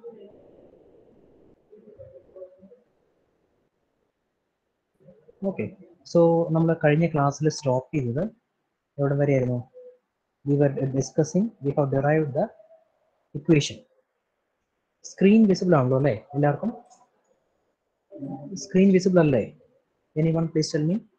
Okay so നമ്മൾ കഴിഞ്ഞ ക്ലാസ്സിൽ സ്റ്റോപ്പ് ചെയ്തത് എവിടെ വരെയായിരുന്നു we were discussing we have derive the equation screen visible ആണല്ലോ അല്ലേ എല്ലാവർക്കും സ്ക്രീൻ വിസിബിൾ അല്ലേ anyone please tell me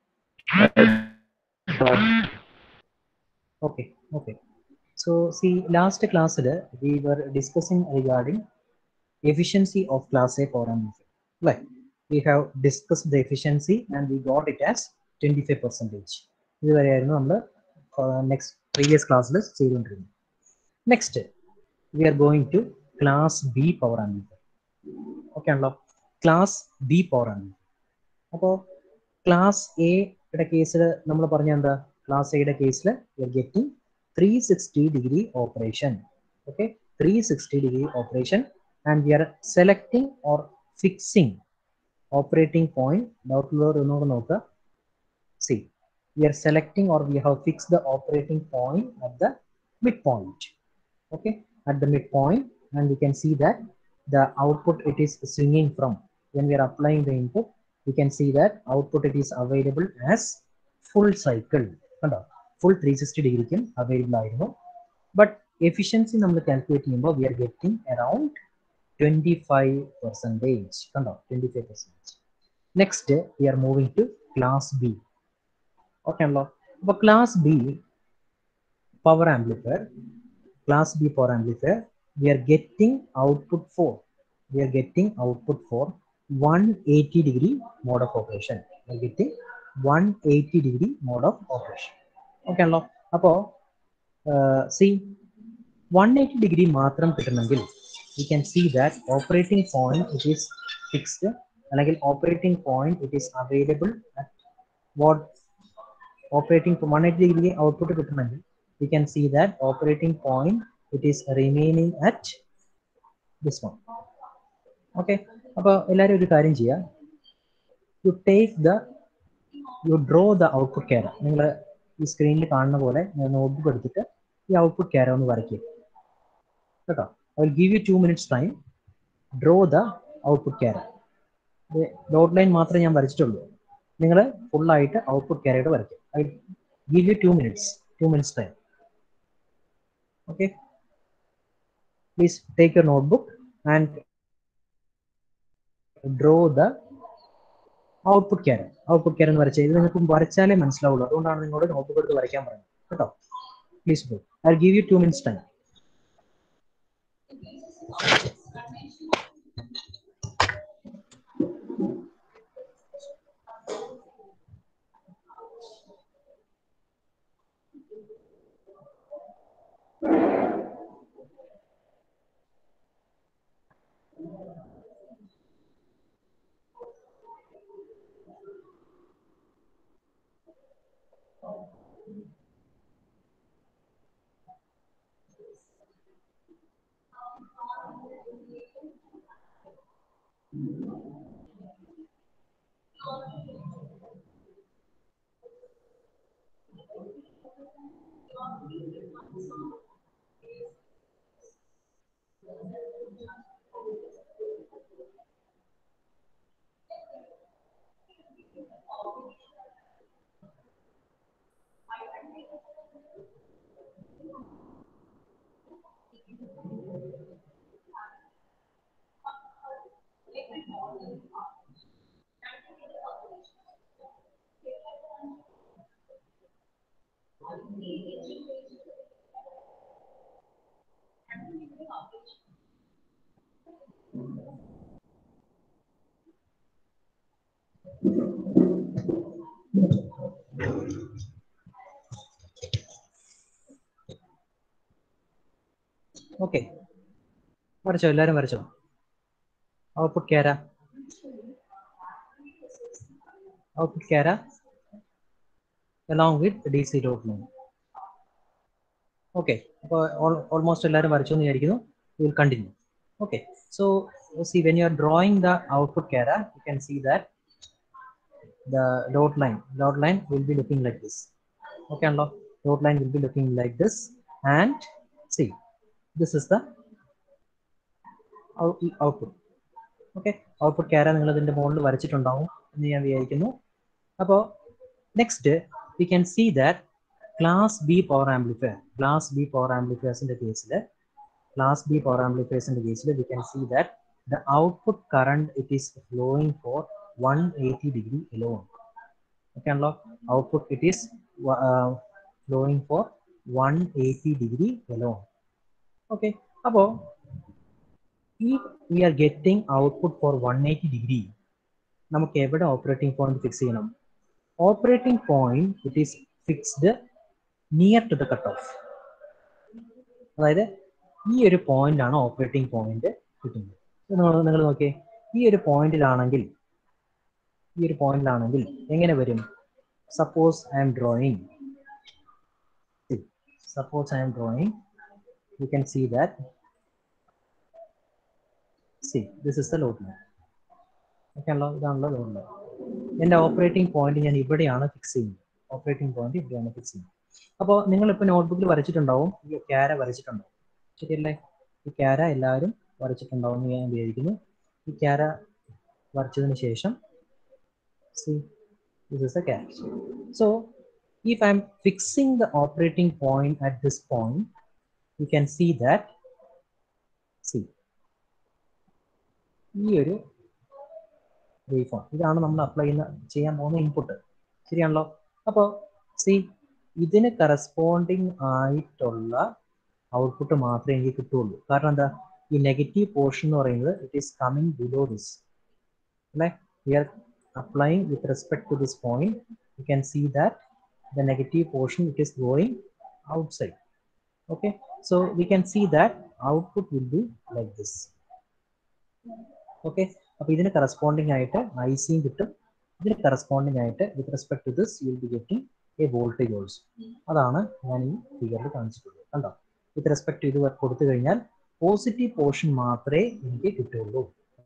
okay okay so see last ക്ലാസ്സിൽ we were discussing regarding efficiency of class A power amplifier അല്ലേ we have discuss the efficiency and we got it as twenty five percentage ഇതുവരെയായിരുന്നു നമ്മൾ next previous ക്ലാസ്സിൽ ചെയ്തുകൊണ്ടിരുന്നത് next we are going to class B power amplifier okay ആണല്ലോ class B power amplifier അപ്പോൾ class എയുടെ കേസിൽ നമ്മൾ പറഞ്ഞ എന്താ ക്ലാസ് എയുടെ കേസിൽ we are getting three sixty degree operation okay three sixty degree operation and we are selecting or fixing operating point ഡൗട്ടിലുള്ളവർ ഒന്നുകൂടെ നോക്കുക see we are selecting or we have fix the operating point at the mid point okay at the midpoint and we can see that the output it is swinging from when we are applying the input we can see that output it is available as full cycle കണ്ടോ full three sixty ഡിഗ്രിക്കും available ആയിരുന്നു but efficiency നമ്മൾ calculate ചെയ്യുമ്പോൾ we are getting around twenty five percentage കണ്ടോ twenty five percentage next we are moving to class B okay ആണല്ലോ അപ്പോൾ class B power amplifier class B power amplifier, we are getting output for, we are getting output for 180 degree mode of operation. We are getting 180 degree mode of operation. Okay, അല്ലോ അപ്പോൾ C one eighty degree മാത്രം കിട്ടണമെങ്കിൽ we can see that operating point it is fixed അല്ലെങ്കിൽ operating point it is available at what operating one eighty degree output കിട്ടണമെങ്കിൽ we can see that operating point it is remaining at this one okay അപ്പോൾ എല്ലാവരും ഒരു കാര്യം ചെയ്യുക you take the you draw the output chara നിങ്ങൾ ഈ സ്ക്രീനിൽ കാണുന്ന പോലെ നോട്ട്ബുക്ക് എടുത്തിട്ട് ഈ ഔട്ട്പുട്ട് ക്യാര ഒന്ന് വരയ്ക്കുക കേട്ടോ I will give you two minutes time draw the output chara dot line മാത്രമേ ഞാൻ വരച്ചിട്ടുള്ളൂ നിങ്ങൾ ഫുള്ളായിട്ട് ഔട്ട്പുട്ട് ക്യാരയുടെ വരയ്ക്കുക I give you two minutes two minutes time okay please take your notebook and draw the output ക്യാരൻ output ക്യാരൻ വരച്ച ഇത് നിങ്ങൾക്ക് വരച്ചാലേ മനസ്സിലാവുള്ളൂ അതുകൊണ്ടാണ് നിങ്ങളോട് നോട്ട്ബുക്ക് എടുത്ത് വരയ്ക്കാൻ പറയുന്നത് കേട്ടോ please go I give you two minutes time okay വരച്ചോ എല്ലാവരും വരച്ചോ output chara output chara along with D C dot line okay അപ്പോൾ ഓൾമോസ്റ്റ് എല്ലാവരും വരച്ചു എന്ന് വിചാരിക്കുന്നു will continue okay so see when you are drawing the output chara you can see that the dot line dot line will be looking like this okay unlock dot line will be looking like this and see this is the output okay output chara നിങ്ങൾ ഇതിന്റെ മുകളിൽ വരച്ചിട്ടുണ്ടാവും എന്ന് ഞാൻ വിചാരിക്കുന്നു അപ്പോൾ next we can see that class B power amplifier class B power ആംപ്ലിഫയേഴ്സിന്റെ കേസിൽ ക്ലാസ് ബി പവർ ആംപ്ലിഫയേഴ്സിന്റെ കേസിൽ we can see that the output current it is flowing for one eighty degree alone okay ആണല്ലോ output it is flowing for one eighty degree alone okay അപ്പോൾ ഈ we are getting output for one eighty degree നമുക്ക് എവിടെ operating point fix ചെയ്യണം operating point it is fixed near to the cut off അതായത് ഈ ഒരു point ആണ് operating point കിട്ടുന്നത് നിങ്ങൾ നോക്കിയേ ഈ ഒരു പോയിന്റിലാണെങ്കിൽ ഈ ഒരു പോയിന്റിലാണെങ്കിൽ എങ്ങനെ വരും suppose I'm drawing suppose I'm drawing you can see that see this is the load line okay ആണല്ലോ ഇതാണല്ലോ ലോഡ് ലൈൻ എൻ്റെ ഓപ്പറേറ്റിംഗ് പോയിന്റ് ഞാൻ ഇവിടെയാണ് ഫിക്സ് ചെയ്യുന്നത് ഓപ്പറേറ്റിംഗ് പോയിന്റ് ഇവിടെയാണ് ഫിക്സ് ചെയ്യുന്നത് അപ്പോൾ നിങ്ങൾ ഇപ്പോൾ നോട്ട്ബുക്കിൽ വരച്ചിട്ടുണ്ടാവും ഈ ക്യാര വരച്ചിട്ടുണ്ടാവും ശരിയല്ലേ ഈ ക്യാര എല്ലാവരും വരച്ചിട്ടുണ്ടാവും എന്ന് ഞാൻ വിചാരിക്കുന്നു ഈ ക്യാര വരച്ചതിന് ശേഷം see this is a chara so if I'm fixing the operating point at this point, you can see that, see, ഈ ഒരു വേവ്ഫോം ഇതാണ് നമ്മൾ അപ്ലൈ ചെയ്യുന്ന ചെയ്യാൻ പോകുന്ന ഇൻപുട്ട് ശരിയാണല്ലോ അപ്പോൾ സി ഇതിന് കറസ്പോണ്ടിങ് ആയിട്ടുള്ള ഔട്ട്പുട്ട് മാത്രമേ എനിക്ക് കിട്ടുള്ളൂ കാരണം എന്താ ഈ നെഗറ്റീവ് പോർഷൻ എന്ന് പറയുന്നത് it is coming below this അല്ലേ we are applying with respect to this point you can see that the negative portion it is going outside okay so we can see that output will be like this okay അപ്പോൾ ഇതിന് corresponding ആയിട്ട് ഐസിയും കിട്ടും ഇതിന് corresponding ആയിട്ട് with respect to this you will be getting a voltage also അതാണ് ഞാൻ ഈ ഫിഗറിൽ കാണിച്ചിട്ടുള്ളത് കണ്ടോ വിത്ത് റെസ്പെക്ട് ഇത് കൊടുത്തു കഴിഞ്ഞാൽ പോസിറ്റീവ് പോർഷൻ മാത്രമേ എനിക്ക് കിട്ടുള്ളൂ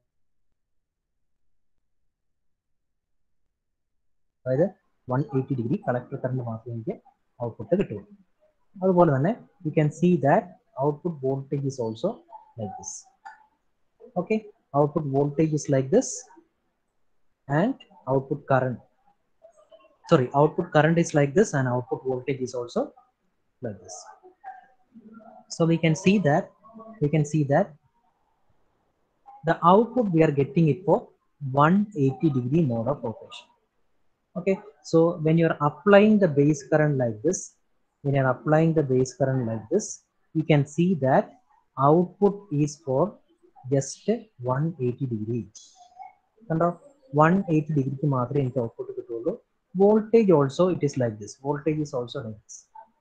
അതായത് one eighty degree collector current മാത്രമേ എനിക്ക് ഔട്ട്പുട്ട് കിട്ടുള്ളൂ അതുപോലെ തന്നെ you can see that output voltage is also like this okay output voltage is like this and output current sorry output current is like this and output voltage is also like this so we can see that we can see that the output we are getting it for 180 degree mode of operation okay so when you are applying the base current like this when you are applying the base current like this you can see that output is for just 180 degree കണ്ടോ 180 ഡിഗ്രിക്ക് മാത്രമേ എനിക്ക് output കിട്ടുള്ളൂ voltage also it is like this voltage is also like this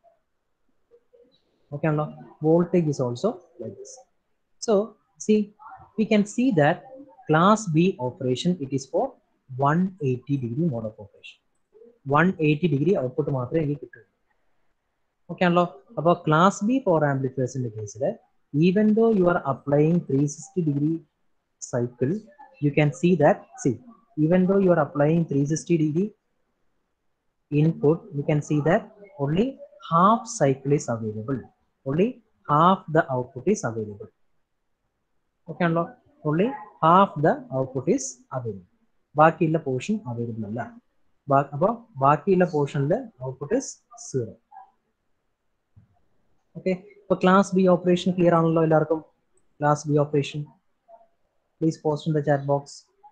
okay ആണല്ലോ voltage is also like this so see we can see that class B operation it is for one eighty degree mode of operation one eighty degree output മാത്രമേ എനിക്ക് കിട്ടുള്ളൂ okay ആണല്ലോ അപ്പോൾ class B power ആംപ്ലിഫയേഴ്സിന്റെ കേസിൽ even though you are applying three sixty degree cycle, you can see that, see, even though you are applying 360 degree input, you can see that only half cycle is available. Only half the output is available. Okay, unlock. only half the output is available. ബാക്കിയുള്ള portion അവൈലബിൾ അല്ല അപ്പോൾ ബാക്കിയുള്ള പോർഷനിൽ output is zero okay ഇപ്പൊ class B operation clear ആണല്ലോ എല്ലാവർക്കും class B operation please post in the chat box.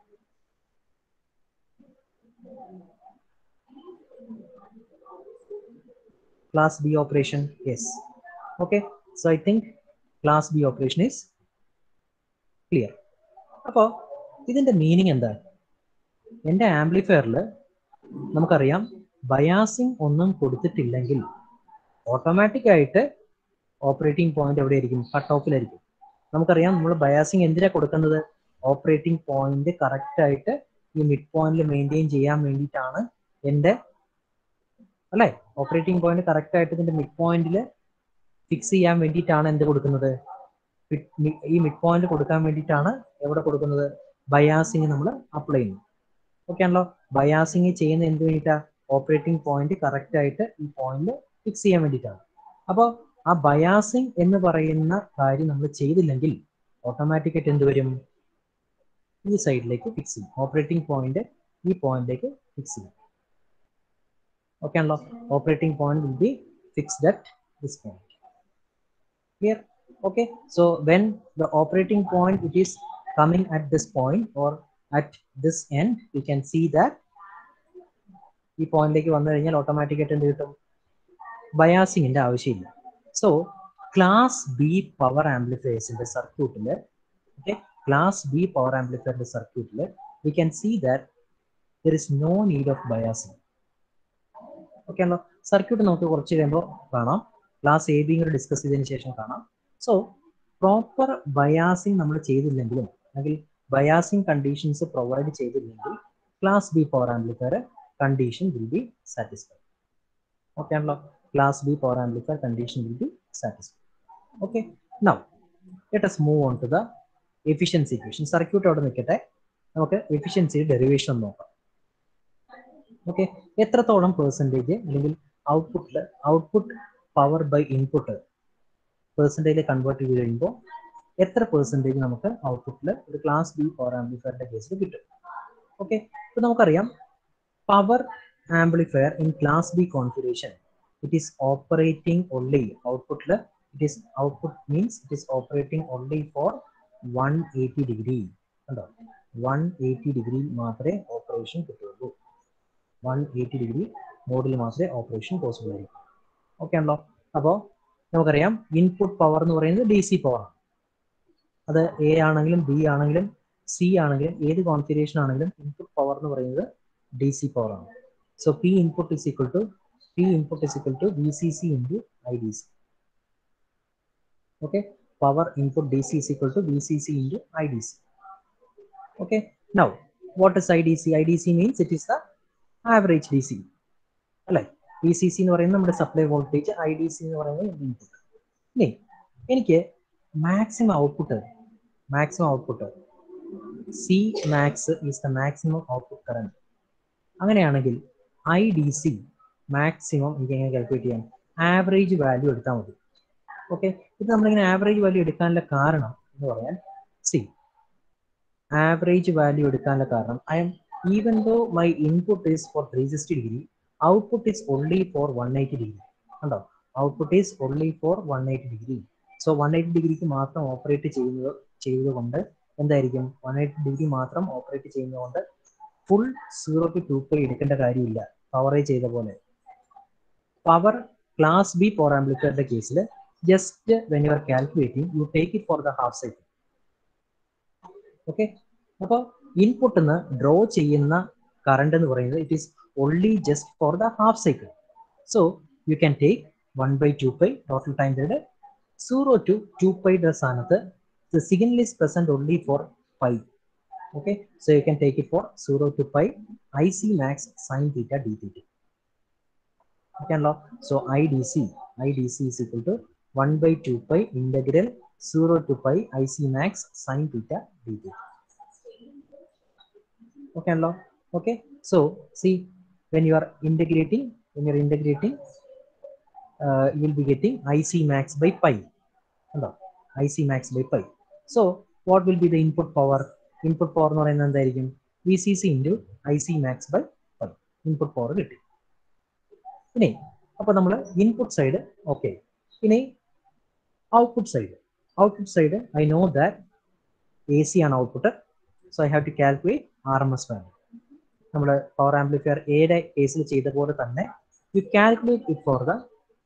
Class B operation, yes. Okay, so I think class B operation is clear. അപ്പോൾ ഇതിന്റെ മീനിങ് എന്താ എൻ്റെ ആംപ്ലിഫയറിൽ നമുക്കറിയാം biasing ഒന്നും കൊടുത്തിട്ടില്ലെങ്കിൽ ഓട്ടോമാറ്റിക് ആയിട്ട് ഓപ്പറേറ്റിംഗ് പോയിന്റ് എവിടെയായിരിക്കും കട്ട് ഓഫിലായിരിക്കും നമുക്കറിയാം നമ്മൾ ബയാസിങ് എന്തിനാ കൊടുക്കുന്നത് ഓപ്പറേറ്റിംഗ് പോയിന്റ് കറക്റ്റ് ആയിട്ട് ഈ മിഡ് പോയിന്റിൽ മെയിൻറ്റെയിൻ ചെയ്യാൻ വേണ്ടിയിട്ടാണ് എൻ്റെ അല്ലേ ഓപ്പറേറ്റിംഗ് പോയിന്റ് കറക്റ്റ് ആയിട്ട് ഇതിന്റെ മിഡ് പോയിന്റിൽ ഫിക്സ് ചെയ്യാൻ വേണ്ടിയിട്ടാണ് എന്ത് കൊടുക്കുന്നത് ഈ മിഡ് പോയിന്റ് കൊടുക്കാൻ വേണ്ടിയിട്ടാണ് എവിടെ കൊടുക്കുന്നത് ബയാസിങ് നമ്മൾ അപ്ലൈ ചെയ്യുന്നത് ഓക്കെ ആണല്ലോ ബയാസിങ് ചെയ്യുന്ന എന്ത് വേണ്ടിയിട്ടാ ഓപ്പറേറ്റിംഗ് പോയിന്റ് കറക്റ്റ് ആയിട്ട് ഈ പോയിന്റ് ഫിക്സ് ചെയ്യാൻ വേണ്ടിയിട്ടാണ് അപ്പോൾ ആ ബയാസിങ് എന്ന് പറയുന്ന കാര്യം നമ്മൾ ചെയ്തില്ലെങ്കിൽ ഓട്ടോമാറ്റിക് ആയിട്ട് എന്ത് വരും ഈ സൈഡിലേക്ക് ഫിക്സ് ചെയ്യും ഓപ്പറേറ്റിംഗ് പോയിന്റ് ഈ പോയിന്റിലേക്ക് ഫിക്സ് ചെയ്യും ഓക്കെ ആണല്ലോ operating point will be fixed at this point clear okay so when the operating point it is coming at this point or at this end you can see that ഈ പോയിന്റിലേക്ക് വന്നു കഴിഞ്ഞാൽ automatic ആയിട്ട് എന്ത് കിട്ടും ബയാസിങ്ങിന്റെ ആവശ്യമില്ല സോ ക്ലാസ് ബി പവർ ആംപ്ലിഫയേഴ്സിന്റെ സർക്യൂട്ടിൽ ഓക്കെ ക്ലാസ് ബി പവർ ആംപ്ലിഫയറിന്റെ സർക്യൂട്ടിൽ we can see that there is no need of biasing okay ആണല്ലോ സർക്യൂട്ട് നമുക്ക് കുറച്ച് കഴിയുമ്പോൾ കാണാം ക്ലാസ് എ ബി കൂടെ ഡിസ്കസ് ചെയ്തതിന് ശേഷം കാണാം സോ പ്രോപ്പർ ബയാസിങ് നമ്മൾ ചെയ്തില്ലെങ്കിലും അല്ലെങ്കിൽ ബയാസിങ് കണ്ടീഷൻസ് പ്രൊവൈഡ് ചെയ്തില്ലെങ്കിൽ class B power amplifier condition will be satisfied okay ആണല്ലോ class B power amplifier condition will be satisfied okay now let us move on to the efficiency equation circuit അവിടെ നിൽക്കട്ടെ നമുക്ക് efficiency derivation നോക്കാം okay എത്രത്തോളം percentage അല്ലെങ്കിൽ ഔട്ട്പുട്ടിൽ output power by input percentage convert ചെയ്ത് കഴിയുമ്പോൾ എത്ര പെർസെൻറ്റേജ് നമുക്ക് ഔട്ട്പുട്ടിൽ ഒരു ക്ലാസ് ബി പവർ ആംപ്ലിഫയറിന്റെ കേസിൽ കിട്ടും ഓക്കെ ഇപ്പൊ നമുക്കറിയാം power amplifier in class B configuration it is operating only ഔട്ട്പുട്ടിൽ it is output means it is operating only for one eighty degree കണ്ടോ വൺ എയ്റ്റി ഡിഗ്രി മാത്രമേ ഓപ്പറേഷൻ കിട്ടുള്ളൂ വൺ എയ്റ്റി ഡിഗ്രി മോഡിൽ മാത്രമേ ഓപ്പറേഷൻ പോസിബിൾ ആയിരിക്കും okay ആണല്ലോ അപ്പോൾ നമുക്കറിയാം ഇൻപുട്ട് പവർ എന്ന് പറയുന്നത് ഡി സി പവർ ആണ് അത് എ ആണെങ്കിലും ബി ആണെങ്കിലും സി ആണെങ്കിലും ഏത് കോൺഫിഗറേഷൻ ആണെങ്കിലും ഇൻപുട്ട് പവർ എന്ന് പറയുന്നത് ഡി സി പവർ ആണ് so P input is equal to P input is equal to V C C into I D C okay power input D C is equal to V C C into I D C okay now what is I D C I D C means it is the average D C അല്ലേ V C C എന്ന് പറയുന്നത് നമ്മുടെ supply voltage I D C എന്ന് പറയുന്നത് input ഇനി എനിക്ക് maximum output maximum output see max is the maximum output current അങ്ങനെയാണെങ്കിൽ I D C maximum എനിക്ക് എങ്ങനെ കാൽക്കുലേറ്റ് ചെയ്യാം ആവറേജ് വാല്യൂ എടുത്താൽ മതി ഓക്കെ ഇത് നമ്മളിങ്ങനെ ആവറേജ് വാല്യൂ എടുക്കാനുള്ള കാരണം എന്ന് പറയാൻ സി ആവറേജ് വാല്യൂ എടുക്കാനുള്ള കാരണം I am even though my input is for three sixty degree output is only for one eighty degree കണ്ടോ output is only for one eighty degree so one eighty ഡിഗ്രിക്ക് മാത്രം operate ചെയ്യുന്നത് ചെയ്തുകൊണ്ട് എന്തായിരിക്കും one eighty degree മാത്രം operate ചെയ്യുന്നതുകൊണ്ട് full zero to two pi എടുക്കേണ്ട കാര്യമില്ല പവറേ ചെയ്ത പോലെ പവർ ക്ലാസ് ബി പവർ ആംപ്ലിഫയറിന്റെ കേസിൽ just when you are calculating you take it for the half cycle okay അപ്പോൾ ഇൻപുട്ടിൽ നിന്ന് ഡ്രോ ചെയ്യുന്ന കറണ്ട് എന്ന് പറയുന്നത് it is only just for the half cycle. So you can take 1 by 2 pi total time period 0 to 2 pi the സ്ഥാനത്ത് the signal is present only for pi. Okay, so you can take it for 0 to pi IC max sin theta d theta. Okay, now so IDC IDC is equal to 1 by 2 pi integral 0 to pi IC max sin theta d theta. Okay, now okay, so see when you are integrating when you're integrating uh, you will be getting ic max by pi hello ic max by pi so what will be the input power input power എന്ന് പറയുന്നത് എന്തായിരിക്കും V C C into I C max by pi input power കിട്ടി ഇനി അപ്പൊ നമ്മൾ input side okay ഇനി output side output side I know that A C ആണ് output so I have to calculate R M S value നമ്മൾ power amplifier എയുടെ കേസിൽ ചെയ്ത പോലെ തന്നെ you calculate it for the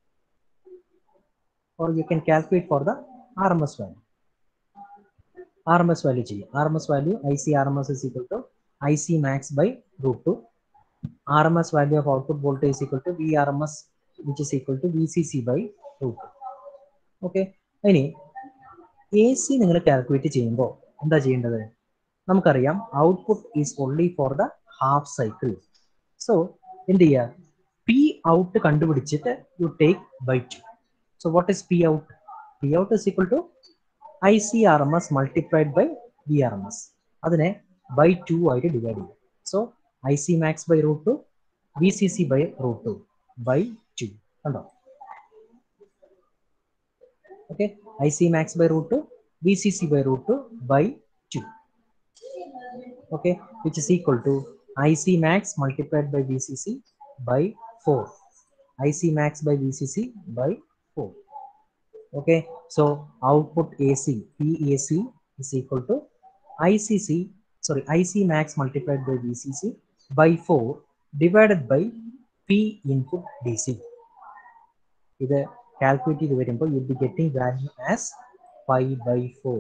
or you can calculate for the R M S value R M S value ചെയ്യും R M S value I C R M S is equal to I C max by root two R M S value of output voltage equal to V R M S which is equal to V C C by root two okay ഇനി A C നിങ്ങൾ calculate ചെയ്യുമ്പോൾ എന്താ ചെയ്യേണ്ടത് നമുക്കറിയാം output is only for the half cycle so എന്ത് ചെയ്യുക P out കണ്ടുപിടിച്ചിട്ട് you take by two so what is P out P out is equal to I C R M S multiplied by V R M S അതിനെ by two ആയിട്ട് divide ചെയ്യും so I C max by root two V C C by root two by two കണ്ടോ okay I C max by root two VCC by root 2 by 2. Okay, which is equal to IC max multiplied by VCC by 4. IC max by VCC by 4. Okay, so output AC, PAC is equal to ICC, sorry, IC max multiplied by VCC by 4 divided by P input DC. ഇത് calculate ചെയ്ത് വരുമ്പോൾ you be getting value as five by four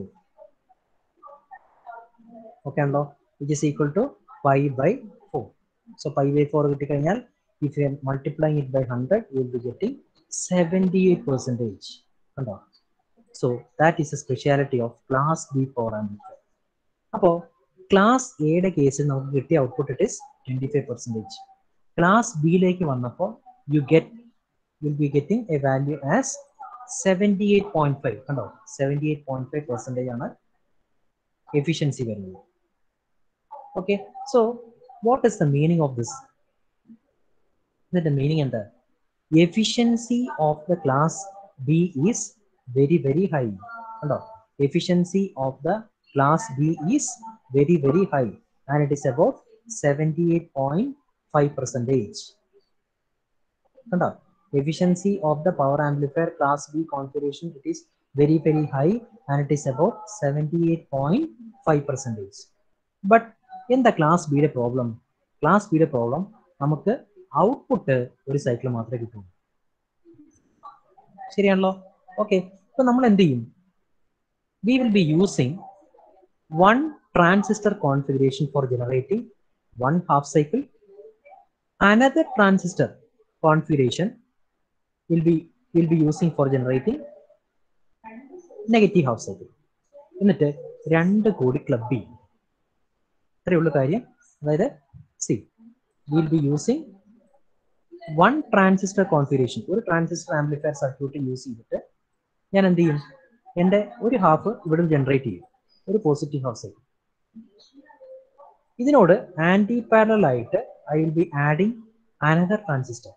okay ആണല്ലോ which is equal to five by four so five by four കിട്ടിക്കഴിഞ്ഞാൽ if you multiplying it by hundred you be getting seventy eight percentage കണ്ടോ so that is a speciality of class B for and അപ്പോൾ class എയുടെ കേസിൽ നമുക്ക് കിട്ടിയ output it is twenty five percentage class ബിയിലേക്ക് വന്നപ്പോൾ you get will be getting a value as seventy eight point five കണ്ടോ seventy eight point five percentage ആണ് efficiency വരുന്നത് okay so what is the meaning of this ഇതിന്റെ meaning എന്താ efficiency of the class B is very very high കണ്ടോ efficiency of the class B is very very high and it is about seventy eight point five percentage കണ്ടോ efficiency of the power amplifier class B configuration it is very very high and it is about 78.5 percentage but in the class B യുടെ problem class ബിയുടെ problem നമുക്ക് output ഒരു cycle മാത്രമേ കിട്ടൂ ശരിയാണല്ലോ okay ഇപ്പൊ നമ്മൾ എന്ത് ചെയ്യും we will be using one transistor configuration for generating one half cycle another transistor configuration will be will be using for generating negative half cycle എന്നിട്ട് രണ്ട് കോടി ക്ലബ് ചെയ്യും ഇത്രയേ ഉള്ളൂ കാര്യം അതായത് see will be using one transistor configuration ഒരു transistor amplifier circuit use ചെയ്തിട്ട് ഞാൻ എന്ത് ചെയ്യും എൻ്റെ ഒരു ഹാഫ് ഇവിടെ ജനറേറ്റ് ചെയ്യും ഒരു പോസിറ്റീവ് ഹാഫ് സൈക്കിൾ ഇതിനോട് ആന്റി പാരലൽ ആയിട്ട് I will be adding another transistor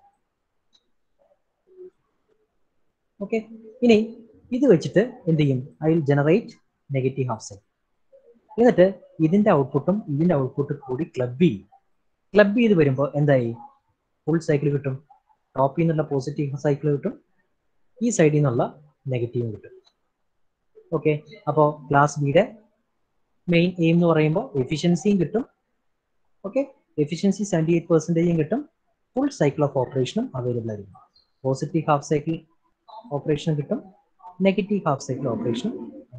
okay ഇനി ഇത് വെച്ചിട്ട് എന്ത് ചെയ്യും I will generate negative half cycle എന്നിട്ട് ഇതിന്റെ ഔട്ട്പുട്ടും ഇതിന്റെ ഔട്ട്പുട്ടും കൂടി ക്ലബ് ചെയ്യും ക്ലബ് ചെയ്ത് വരുമ്പോൾ എന്തായി ഫുൾ സൈക്കിൾ കിട്ടും ടോപ്പിൽ നിന്നുള്ള പോസിറ്റീവ് സൈക്കിൾ കിട്ടും ഈ സൈഡിൽ നിന്നുള്ള നെഗറ്റീവും കിട്ടും ഓക്കെ അപ്പോൾ ക്ലാസ് ബിയുടെ മെയിൻ എയിം എന്ന് പറയുമ്പോൾ എഫിഷ്യൻസിയും കിട്ടും ഓക്കെ എഫിഷ്യൻസി സെവൻറ്റി എയ്റ്റ് പെർസെൻറ്റേജും കിട്ടും ഫുൾ സൈക്കിൾ ഓഫ് ഓപ്പറേഷനും അവൈലബിൾ ആയിരിക്കും പോസിറ്റീവ് ഹാഫ് സൈക്കിൾ ഓപ്പറേഷൻ കിട്ടും negative half cycle operation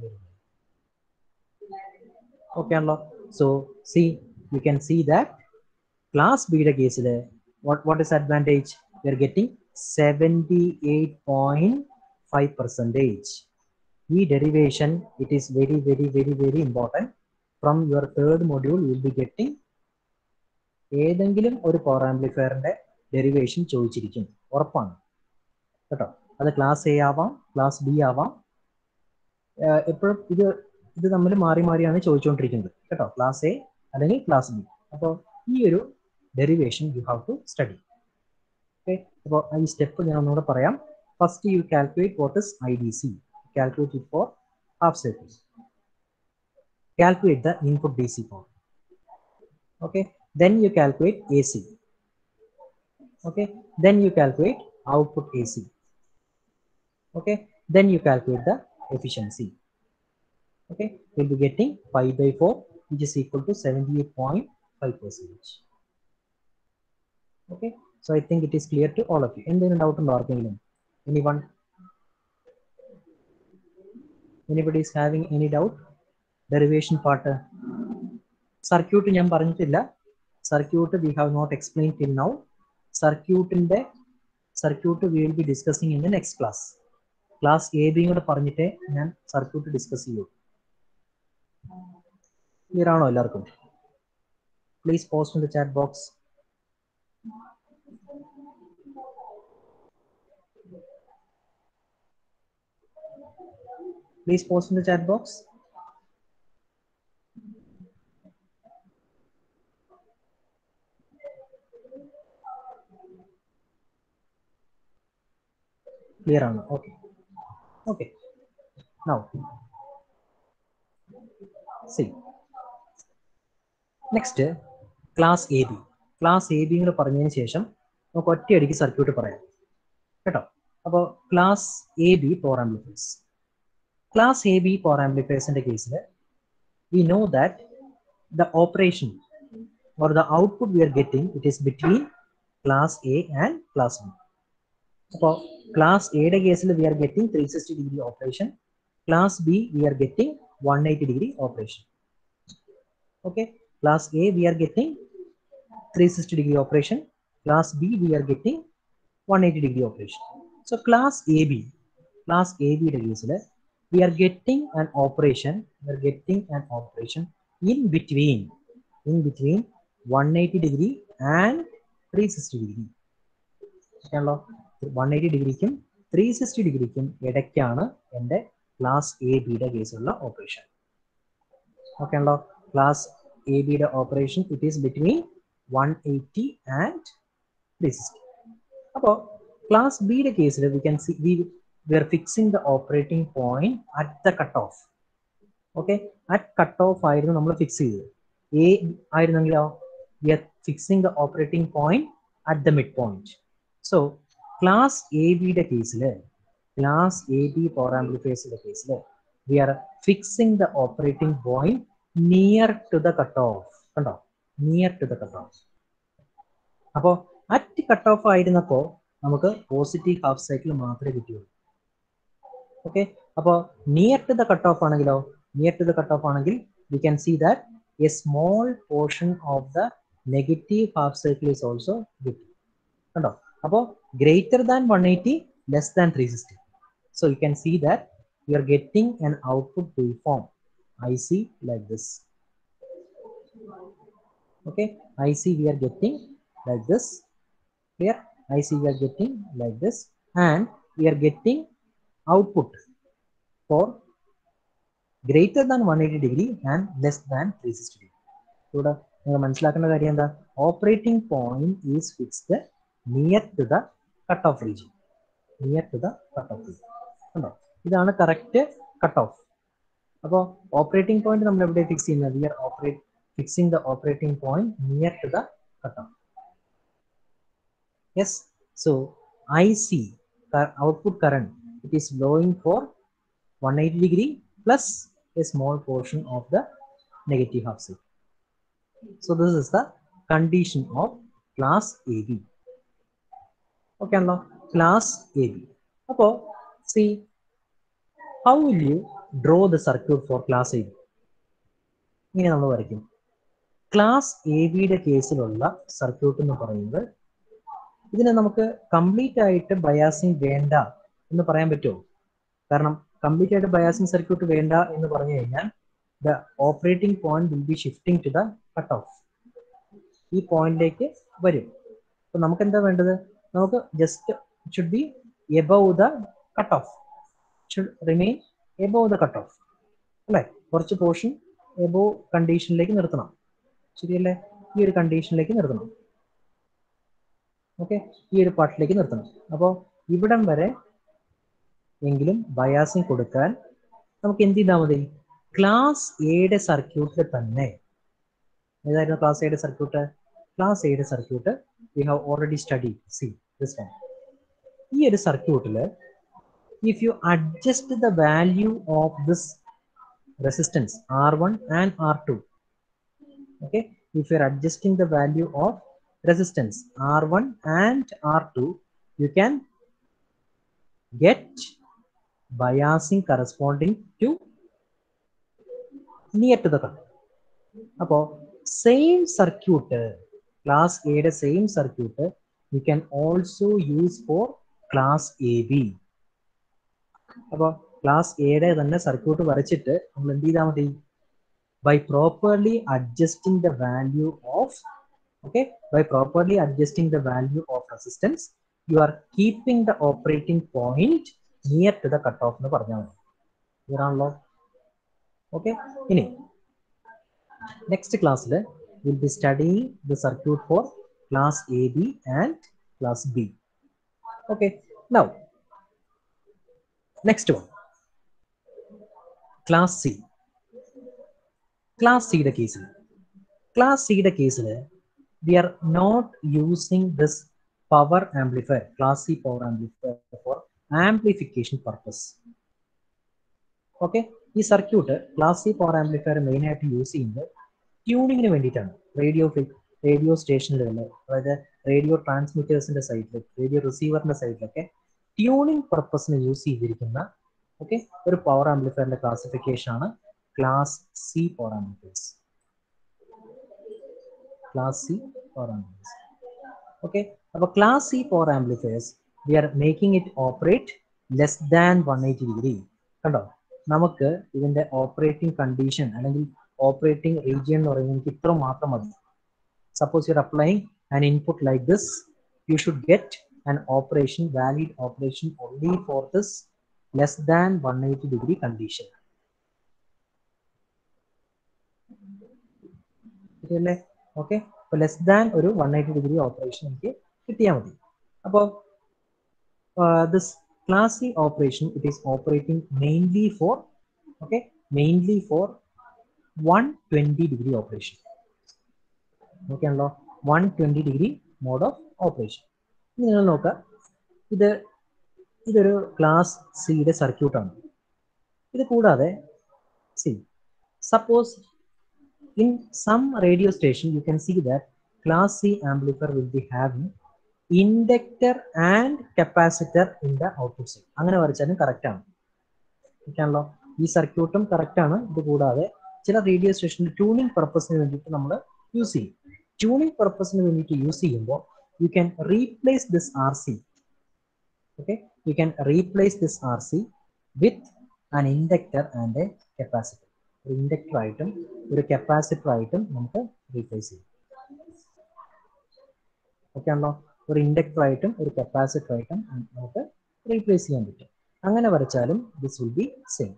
okay ആണല്ലോ so see you can see that class ബിയുടെ കേസിൽ what what is advantage you are getting seventy eight point five percentage ഈ derivation it is very very very very important from your third module you will be getting ഏതെങ്കിലും ഒരു power ആംപ്ലിഫയറിന്റെ derivation ചോദിച്ചിരിക്കും ഉറപ്പാണ് കേട്ടോ അത് class A ആവാം class B ആവാം എപ്പോഴും ഇത് ഇത് തമ്മിൽ മാറി മാറിയാണ് ചോദിച്ചുകൊണ്ടിരിക്കുന്നത് കേട്ടോ ക്ലാസ് എ അല്ലെങ്കിൽ ക്ലാസ് ബി അപ്പോൾ ഈ ഒരു derivation you have to study okay അപ്പോൾ ഈ സ്റ്റെപ്പ് ഞാൻ ഒന്നുകൂടെ പറയാം first you calculate what is I D C calculate it for half cycle calculate the input D C power okay then you calculate AC okay then you calculate output AC okay then you calculate the efficiency okay you'll be getting 5 by 4 which is equal to 78.5 percentage okay so I think it is clear to all of you എന്തെങ്കിലും doubt ഉണ്ടോ ആർക്കെങ്കിലും anyone anybody is having any doubt derivation part circuit ഞാൻ പറഞ്ഞിട്ടില്ല circuit we have not explain till now സർക്യൂട്ടിന്റെ circuit we will be discussing in the next class class A ബിയും കൂടെ പറഞ്ഞിട്ടേ ഞാൻ സർക്യൂട്ട് ഡിസ്കസ് ചെയ്യൂ ക്ലിയർ ആണോ എല്ലാവർക്കും please post in the chat box please post in the chat box clear ആണ് okay okay now see next class A B class A B എന്ന് പറഞ്ഞതിന് ശേഷം നമുക്ക് ഒറ്റയടിക്ക് സർക്യൂട്ട് പറയാം കേട്ടോ അപ്പോൾ class A B power amplifiers class A B power ആംപ്ലിഫയേഴ്സിന്റെ കേസിൽ we know that the operation or the output we are getting it is between class A and class B. അപ്പോൾ ക്ലാസ് എയുടെ കേസിൽ we are getting three sixty degree operation class B we are getting one eighty degree operation okay class A we are getting three sixty degree operation class B we are getting one eighty degree operation so class A B class A ബിയുടെ കേസിൽ we are getting an operation we are getting an operation in between in between one eighty degree and three sixty degree ആണല്ലോ one eighty ഡിഗ്രിക്കും three sixty ഡിഗ്രിക്കും ഇടയ്ക്കാണ് എൻ്റെ class A ബിയുടെ കേസിലുള്ള operation okay ആണല്ലോ ക്ലാസ് എ ബിയുടെ operation it is between one eighty and three sixty അപ്പോൾ ക്ലാസ് ബിയുടെ കേസിൽ we can see we we are fixing the operating point at the cut off okay at cut off ആയിരുന്നു നമ്മൾ fix ചെയ്തത് A ആയിരുന്നെങ്കിലോ we are fixing the operating point at the mid point so class A ബിയുടെ കേസിൽ class A B power ആംപ്ലിഫയേഴ്സിന്റെ കേസിൽ we are fixing the operating point near to the cut off കണ്ടോ near to the cut off അപ്പോൾ at cut off ആയിരുന്നപ്പോൾ നമുക്ക് positive half cycle മാത്രമേ കിട്ടിയുള്ളൂ ഓക്കെ അപ്പോൾ near to the cut off ആണെങ്കിലോ near to the cut off ആണെങ്കിൽ we can see that a small portion of the negative half cycle is also കിട്ടി കണ്ടോ അപ്പോൾ greater than one eighty less than three sixty so you can see that you are getting an output wave form I C like this okay ic we are getting like this here ic we are getting like this and we are getting output for greater than 180 degree and less than 360 degree ഇവിടെ നിങ്ങൾ മനസ്സിലാക്കേണ്ട കാര്യം എന്താ operating point is fixed near to the cut off region near to the cut off region കണ്ടോ ഇതാണ് correct cut off അപ്പോൾ operating point നമ്മൾ എവിടെ ഫിക്സ് ചെയ്യുന്നത് we are operate fixing the operating point near to the cutoff. Yes, so IC output current it is flowing for 180 degree plus a small portion of the negative half cycle. So this is the condition of class AB. Okay, now class AB. Apo, see how will you draw the circuit for class AB? ഇങ്ങനെ നമ്മൾ വരയ്ക്കും class A ബിയുടെ കേസിലുള്ള circuit എന്ന് പറയുന്നത് ഇതിനെ നമുക്ക് complete ആയിട്ട് biasing വേണ്ട എന്ന് പറയാൻ പറ്റുമോ കാരണം കംപ്ലീറ്റ് ആയിട്ട് ബയാസിങ് സർക്യൂട്ട് വേണ്ട എന്ന് പറഞ്ഞു കഴിഞ്ഞാൽ the operating point will be shifting to the cut off ഈ പോയിന്റിലേക്ക് വരും അപ്പൊ നമുക്ക് എന്താ വേണ്ടത് നമുക്ക് just should be above the cut off should remain above the cut off അല്ലെ കുറച്ച് പോർഷൻ എബോ കണ്ടീഷനിലേക്ക് നിർത്തണം ശരിയല്ലേ ഈ ഒരു കണ്ടീഷനിലേക്ക് നിർത്തണം ഓക്കെ ഈ ഒരു പാർട്ടിലേക്ക് നിർത്തണം അപ്പോൾ ഇവിടം വരെ എങ്കിലും ബയാസിങ് കൊടുക്കാൻ നമുക്ക് എന്ത് ചെയ്താൽ മതി ക്ലാസ് എയുടെ സർക്യൂട്ടിൽ തന്നെ ഏതായിരുന്നു ക്ലാസ് എയുടെ സർക്യൂട്ട് ക്ലാസ് എയുടെ circuit we have already study see this one ഈ ഒരു സർക്യൂട്ടിൽ if you adjust the value of this resistance R1 and R2. Okay, if you are adjusting the value of resistance R1 and R2, you can get biasing corresponding to near to the cut. അപ്പോൾ same circuit class എയുടെ same circuit you can also use for class A B അപ്പോൾ class എയുടെ തന്നെ circuit വരച്ചിട്ട് നമ്മൾ എന്ത് ചെയ്താൽ മതി by properly adjusting the value of okay by properly adjusting the value of resistance you are keeping the operating point near to the cut off എന്ന് പറഞ്ഞാൽ മതി ഇതാണല്ലോ ഓക്കെ ഇനി നെക്സ്റ്റ് ക്ലാസ്സിൽ will be studying the circuit for class A B and class B okay now next one class C. Class സിയുടെ കേസിൽ class സിയുടെ കേസിൽ we are not using this power amplifier class C power amplifier for amplification purpose okay ഈ circuit class C power amplifier main ആയിട്ട് use ചെയ്യുന്നത് ട്യൂണിങ്ങിന് വേണ്ടിയിട്ടാണ് radio radio സ്റ്റേഷനുകളിൽ അതായത് റേഡിയോ ട്രാൻസ്മിറ്റേഴ്സിന്റെ സൈഡിൽ റേഡിയോ റിസീവറിന്റെ സൈഡിലൊക്കെ ട്യൂണിംഗ് പർപ്പസിന് യൂസ് ചെയ്തിരിക്കുന്ന ഓക്കെ ഒരു പവർ ആംപ്ലിഫയറിന്റെ ക്ലാസിഫിക്കേഷൻ ആണ് class C power amplifiers class C power amplifiers okay അപ്പോൾ class C power amplifiers we are making it operate less than one eighty degree കണ്ടോ നമുക്ക് ഇതിന്റെ ഓപ്പറേറ്റിംഗ് കണ്ടീഷൻ അല്ലെങ്കിൽ ഓപ്പറേറ്റിംഗ് റീജിയൻ എന്ന് പറയുന്നത് എനിക്ക് ഇത്ര മാത്രം മതി suppose you are applying an input like this you should get an operation valid operation only for this less than one eighty degree condition ശരിയല്ലേ ഓക്കെ അപ്പൊ ലെസ് ദാൻ ഒരു വൺ എയ്റ്റി ഡിഗ്രി ഓപ്പറേഷൻ എനിക്ക് കിട്ടിയാൽ മതി അപ്പോൾ this class C operation, it is operating mainly for, okay, mainly for 120 degree operation. Okay, ആണല്ലോ one twenty degree mode of operation നിങ്ങൾ നോക്കുക ഇത് ഇതൊരു ക്ലാസ് സിയുടെ സർക്യൂട്ടാണ് ഇത് കൂടാതെ C suppose in some radio station you can see that class C amplifier will be having inductor and capacitor in the output side അങ്ങനെ വരച്ചാലും കറക്റ്റ് ആണ് ഓക്കെയാണല്ലോ ഈ സർക്യൂട്ടും കറക്റ്റ് ആണ് ഇത് കൂടാതെ ചില റേഡിയോ സ്റ്റേഷനിൽ ട്യൂണിംഗ് പർപ്പസിന് വേണ്ടിയിട്ട് നമ്മൾ യൂസ് ചെയ്യും ട്യൂണിംഗ് പർപ്പസിന് വേണ്ടിയിട്ട് യൂസ് ചെയ്യുമ്പോൾ you can replace this R C okay you can replace this R C with an inductor and a capacitor ഒരു ഇൻഡക്ടർ ആയിട്ടും ഒരു കപ്പാസിറ്റർ ആയിട്ടും നമുക്ക് റീപ്ലേസ് ചെയ്യാം ഓക്കെ ആണല്ലോ ഒരു ഇൻഡക്ടർ ആയിട്ടും ഒരു കപ്പാസിറ്റർ ആയിട്ടും നമുക്ക് റീപ്ലേസ് ചെയ്യാൻ പറ്റും അങ്ങനെ വരച്ചാലും this will be same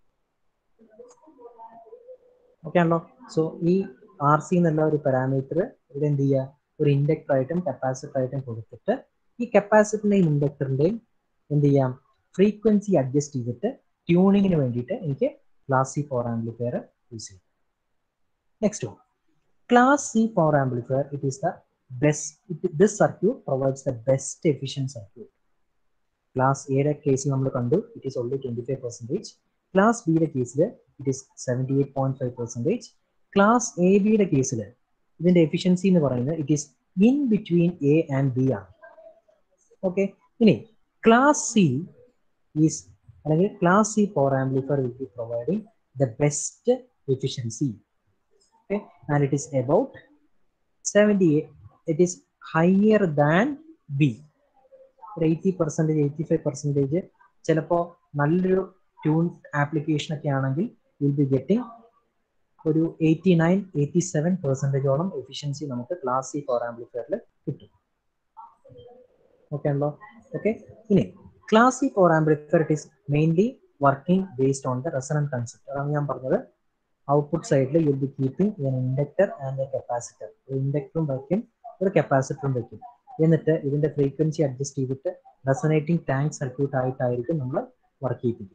okay ആണല്ലോ സോ ഈ ആർ സി എന്നുള്ള ഒരു പാരാമീറ്റർ ഇവിടെ എന്ത് ചെയ്യുക ഒരു ഇൻഡക്ടർ ആയിട്ടും കപ്പാസിറ്റർ ആയിട്ടും കൊടുത്തിട്ട് ഈ കപ്പാസിറ്ററിന്റെയും ഇൻഡക്ടറിന്റെയും എന്ത് ചെയ്യാം ഫ്രീക്വൻസി അഡ്ജസ്റ്റ് ചെയ്തിട്ട് ട്യൂണിങ്ങിന് വേണ്ടിയിട്ട് എനിക്ക് class C power amplifier use ചെയ്യാം next one class C power amplifier it is the best it, this circuit provides the best efficient circuit class എയുടെ കേസിൽ നമ്മൾ കണ്ടു it is only twenty five percentage class ബിയുടെ കേസിൽ it is seventy eight point five percentage class A ബിയുടെ കേസിൽ ഇതിന്റെ efficiency എന്ന് പറയുന്നത് it is in between A and B ആണ് ഓക്കെ ഇനി ക്ലാസ് സി ഈസ് അല്ലെങ്കിൽ class C power amplifier will be providing the best efficiency okay and it is about seventy it is higher than B ഒരു eighty percentage eighty five percentage ചിലപ്പോൾ നല്ലൊരു tune application ഒക്കെ ആണെങ്കിൽ will be getting ഒരു eighty nine eighty seven പെർസെൻറ്റേജോളം efficiency നമുക്ക് class C power ആംപ്ലിഫയറിൽ കിട്ടും ഓക്കെ ആണല്ലോ ഓക്കെ ഇനി class C power amplifier it is mainly working based on the resonant concept അതാണ് ഞാൻ പറഞ്ഞത് ഔട്ട്പുട്ട് സൈഡിൽ you be keeping an inductor and a capacitor ഒരു ഇൻഡക്ടറും വയ്ക്കും ഒരു കപ്പാസിറ്ററും വയ്ക്കും എന്നിട്ട് ഇതിന്റെ ഫ്രീക്വൻസി അഡ്ജസ്റ്റ് ചെയ്തിട്ട് റെസനേറ്റിംഗ് ടാങ്ക് സർക്യൂട്ട് ആയിട്ടായിരിക്കും നമ്മൾ വർക്ക് ചെയ്യിപ്പിക്കും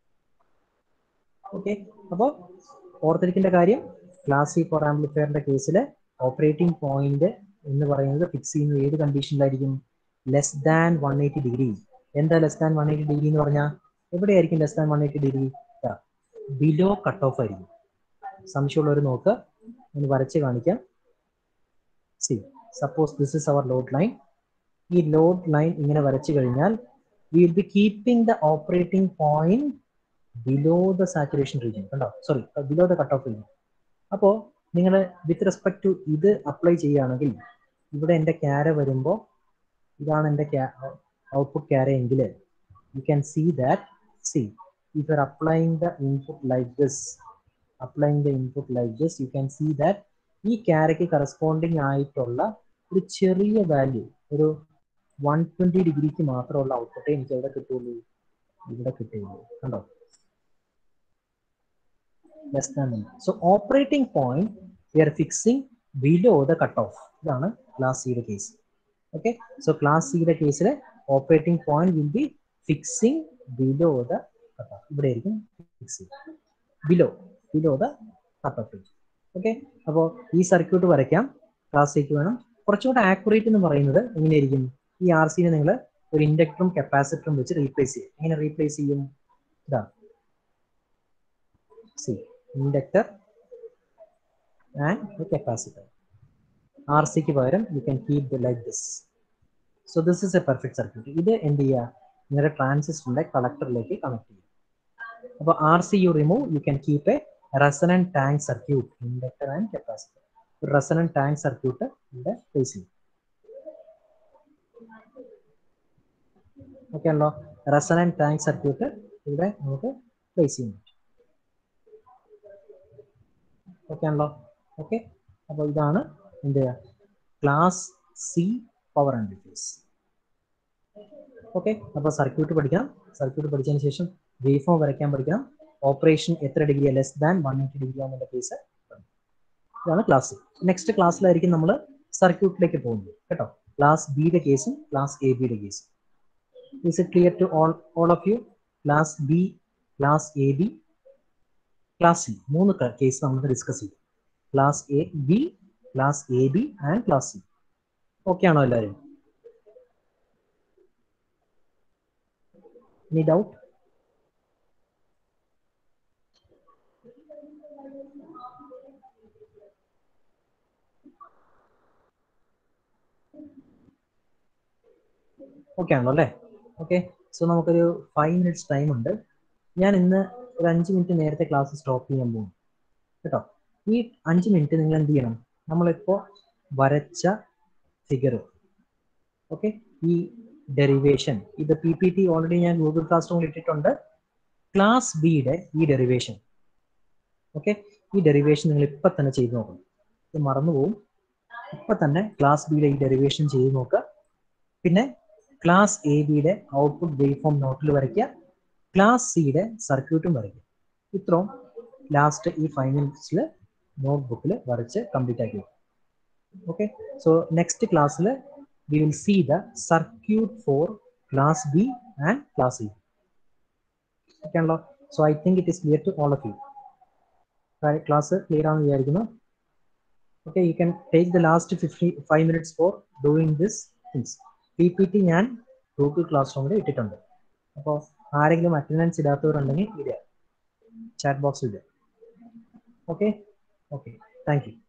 ഓക്കെ അപ്പോൾ ഓർത്തിരിക്കേണ്ട കാര്യം ക്ലാസ് സി ഫോർ ആംപ്ലിഫയറിന്റെ കേസിൽ ഓപ്പറേറ്റിംഗ് പോയിന്റ് എന്ന് പറയുന്നത് ഫിക്സ് ചെയ്യുന്നത് ഏത് കണ്ടീഷനിലായിരിക്കും less than one eighty degree എന്താ less than one eighty degree എന്ന് പറഞ്ഞാൽ എവിടെയായിരിക്കും less than one eighty degree below cut off ആയിരിക്കും സംശയമുള്ളവർ നോക്കുക ഒന്ന് വരച്ച് കാണിക്കാം C suppose this is our load line ഈ ലോഡ് ലൈൻ ഇങ്ങനെ വരച്ചു കഴിഞ്ഞാൽ we will be keeping the operating point below the saturation region കണ്ടോ sorry below the cut off region അപ്പോൾ നിങ്ങൾ വിത്ത് റെസ്പെക്ട് ടു ഇത് അപ്ലൈ ചെയ്യുകയാണെങ്കിൽ ഇവിടെ എൻ്റെ ക്യാര വരുമ്പോൾ ഇതാണ് എൻ്റെ ഔട്ട്പുട്ട് ക്യാര എങ്കിൽ you can see that C if you are applying the input like this applying the input like this you can see that ഈ ക്യാരയ്ക്ക് കറസ്പോണ്ടിങ് ആയിട്ടുള്ള ഒരു ചെറിയ വാല്യൂ ഒരു വൺ ട്വന്റി ഡിഗ്രിക്ക് മാത്രമുള്ള ഔട്ട്പുട്ടേ എനിക്ക് എവിടെ കിട്ടുള്ളൂ ഇവിടെ കിട്ടുള്ളൂ കണ്ടോ less than so operating point we are fixing below the cut off ഇതാണ് ക്ലാസ് സിയുടെ കേസ് ഓക്കെ സോ ക്ലാസ് സിയുടെ കേസിൽ operating point will be fixing below the cut off ഇവിടെ ആയിരിക്കും ഫിക്സ് ചെയ്യുക below below the cut off okay അപ്പോൾ ഈ circuit വരയ്ക്കാം ക്ലാസ്സിലേക്ക് വേണം കുറച്ചുകൂടെ ആക്യുറേറ്റ് എന്ന് പറയുന്നത് എങ്ങനെയായിരിക്കും ഈ ആർ സിനെ നിങ്ങൾ ഒരു ഇൻഡക്ടറും കപ്പാസിറ്ററും വെച്ച് റീപ്ലേസ് ചെയ്യും എങ്ങനെ റീപ്ലേസ് ചെയ്യും ഇതാ C inductor and capacitor R സിക്ക് പകരം you can keep the like this so this is a perfect circuit ഇത് എന്ത് ചെയ്യുക നിങ്ങളുടെ ട്രാൻസിസ്റ്ററിന്റെ കളക്ടറിലേക്ക് കണക്ട് ചെയ്യും അപ്പോൾ R C you remove you can keep a resonant tank circuit inductor and capacitor ഒരു റെസനന്റ് ടാങ്ക് സർക്യൂട്ട് ഇവിടെ പ്ലേസ് ചെയ്യും ഓക്കെ ആണല്ലോ റെസനന്റ് ടാങ്ക് സർക്യൂട്ട് ഇവിടെ നമുക്ക് പ്ലേസ് ചെയ്യാൻ പറ്റും ഓക്കെ ആണല്ലോ ഓക്കെ അപ്പോൾ ഇതാണ് എന്ത് class C power amplifiers okay അപ്പോൾ സർക്യൂട്ട് പഠിക്കണം സർക്യൂട്ട് പഠിച്ചതിന് ശേഷം വേവ് ഫോം വരയ്ക്കാൻ പഠിക്കണം ഓപ്പറേഷൻ എത്ര degree less than one eighty degree എന്നുള്ള കേസ് ഇതാണ് ക്ലാസ് നെക്സ്റ്റ് ക്ലാസ്സിലായിരിക്കും നമ്മൾ സർക്യൂട്ടിലേക്ക് പോകുന്നത് കേട്ടോ ക്ലാസ് ബിയുടെ കേസും ക്ലാസ് എ ബിയുടെ കേസും is it clear to all all of you class b class a b class c മൂന്ന് കേസ് നമുക്ക് ഡിസ്കസ് ചെയ്തു class A B class A B and class C okay ആണോ എല്ലാവരും എനി ഡൗട്ട് ഓക്കെ ആണല്ലോ അല്ലേ okay so നമുക്കൊരു five minutes time ഉണ്ട് ഞാൻ ഇന്ന് ഒരു അഞ്ച് മിനിറ്റ് നേരത്തെ ക്ലാസ് സ്റ്റോപ്പ് ചെയ്യാൻ പോകും കേട്ടോ ഈ അഞ്ച് മിനിറ്റ് നിങ്ങൾ എന്ത് ചെയ്യണം നമ്മളിപ്പോൾ വരച്ച ഫിഗർ ഓക്കെ ഈ ഡെറിവേഷൻ ഇത് പി പി ടി ഓൾറെഡി ഞാൻ ഗൂഗിൾ ക്ലാസ് റൂമിൽ ഇട്ടിട്ടുണ്ട് ക്ലാസ് ബിയുടെ ഈ ഡെറിവേഷൻ ഓക്കെ ഈ ഡെറിവേഷൻ നിങ്ങൾ ഇപ്പം തന്നെ ചെയ്ത് നോക്കണം ഇത് മറന്നുപോകും ഇപ്പം തന്നെ ക്ലാസ് ബിയുടെ ഈ ഡെറിവേഷൻ ചെയ്ത് നോക്കുക പിന്നെ ക്ലാസ് എ ബിയുടെ ഔട്ട്പുട്ട് വേവ് ഫോം നോട്ടിൽ വരയ്ക്കുക ക്ലാസ് സിയുടെ സർക്യൂട്ടും വരയ്ക്കുക ഇത്രയും ലാസ്റ്റ് ഈ ഫൈവ് മിനിറ്റ്സിൽ നോട്ട്ബുക്കിൽ വരച്ച് കംപ്ലീറ്റ് ആക്കി ഓക്കെ സോ നെക്സ്റ്റ് ക്ലാസ്സിൽ we will see the circuit for class B and class E okay ആണല്ലോ so I think it is clear to all of you class clear ആണെന്ന് വിചാരിക്കുന്നു okay you can take the last fifty five minutes for doing this things P P T ഞാൻ Google class റൂമിൽ ഇട്ടിട്ടുണ്ട് അപ്പോൾ ആരെങ്കിലും attendance ഇടാത്തവരുണ്ടെങ്കിൽ ഇടുക chat ബോക്സിൽ ഇടുക ഓക്കെ ഓക്കെ താങ്ക് യു